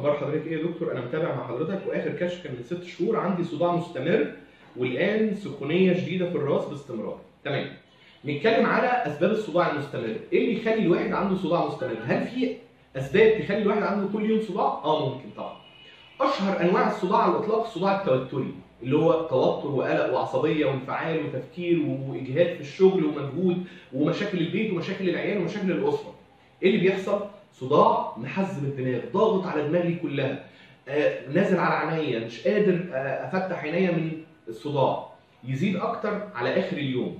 اخبار حضرتك ايه يا دكتور انا متابع مع حضرتك واخر كشف كان من ست شهور عندي صداع مستمر والان سخونيه شديده في الراس باستمرار تمام نتكلم على اسباب الصداع المستمر ايه اللي يخلي الواحد عنده صداع مستمر هل في اسباب تخلي الواحد عنده كل يوم صداع اه ممكن طبعا اشهر انواع الصداع على الاطلاق الصداع التوتري اللي هو توتر وقلق وعصبيه وانفعال وتفكير واجهاد في الشغل ومجهود ومشاكل البيت ومشاكل العيال ومشاكل الاسره ايه اللي بيحصل صداع محزم الدماغ ضاغط على دماغي كلها آه نازل على عينيا مش قادر آه افتح عينيا من الصداع يزيد اكتر على اخر اليوم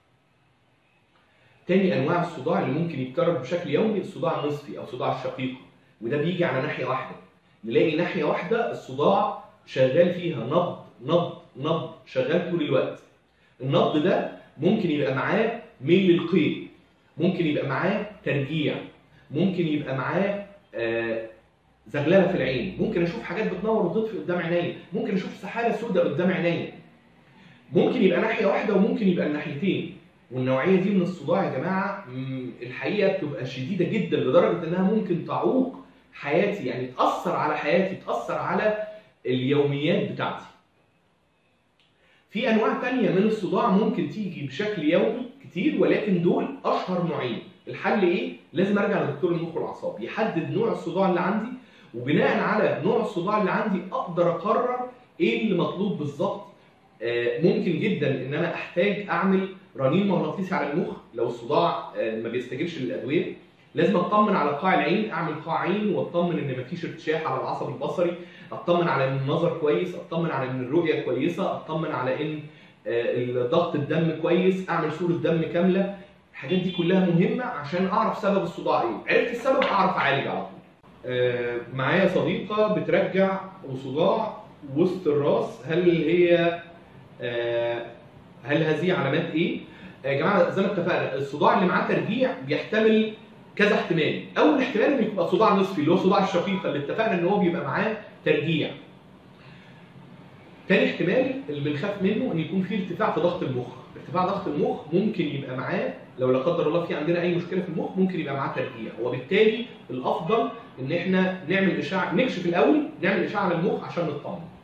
تاني انواع الصداع اللي ممكن يتكرر بشكل يومي الصداع النصفي او صداع الشقيقي وده بيجي على ناحيه واحده نلاقي ناحيه واحده الصداع شغال فيها نبض نبض نبض شغال طول الوقت النبض ده ممكن يبقى معاه ميل للقيء ممكن يبقى معاه ترجيع ممكن يبقى معاه آه زغلله في العين ممكن اشوف حاجات بتنور وتطفي قدام عينيا ممكن اشوف سحابه سوداء قدام عينيا ممكن يبقى ناحيه واحده وممكن يبقى الناحيتين والنوعيه دي من الصداع يا جماعه الحقيقه بتبقى شديده جدا لدرجه انها ممكن تعوق حياتي يعني تاثر على حياتي تاثر على اليوميات بتاعتي في انواع تانية من الصداع ممكن تيجي بشكل يومي كتير ولكن دول اشهر نوعين الحل ايه لازم ارجع لدكتور المخ والاعصاب يحدد نوع الصداع اللي عندي وبناء على نوع الصداع اللي عندي اقدر اقرر ايه اللي مطلوب بالظبط آه ممكن جدا ان انا احتاج اعمل رنين مغناطيسي على المخ لو الصداع آه ما بيستجيبش للادويه لازم اطمن على قاع العين اعمل قاع عين واطمن ان مفيش ارتشاح على العصب البصري اطمن على ان النظر كويس اطمن على ان الرؤيه كويسه اطمن على ان آه ضغط الدم كويس اعمل صوره دم كامله الحاجات دي كلها مهمه عشان اعرف سبب الصداع ايه عرفت السبب اعرف اعالج على طول آه معايا صديقه بترجع وصداع وسط الراس هل هي آه هل هذه علامات ايه يا جماعه زي ما اتفقنا الصداع اللي معاه ترجيع بيحتمل كذا احتمال اول احتمال انه يبقى صداع نصفي اللي هو صداع الشقيقه اللي اتفقنا ان هو بيبقى معاه ترجيع تاني احتمال اللي بنخاف منه ان يكون في ارتفاع في ضغط المخ ارتفاع ضغط المخ ممكن يبقى معاه لو لا قدر الله في عندنا اي مشكله في المخ ممكن يبقى معاه ترجيع وبالتالي الافضل ان احنا نعمل اشعه نكشف الاول نعمل اشعه على المخ عشان نطمن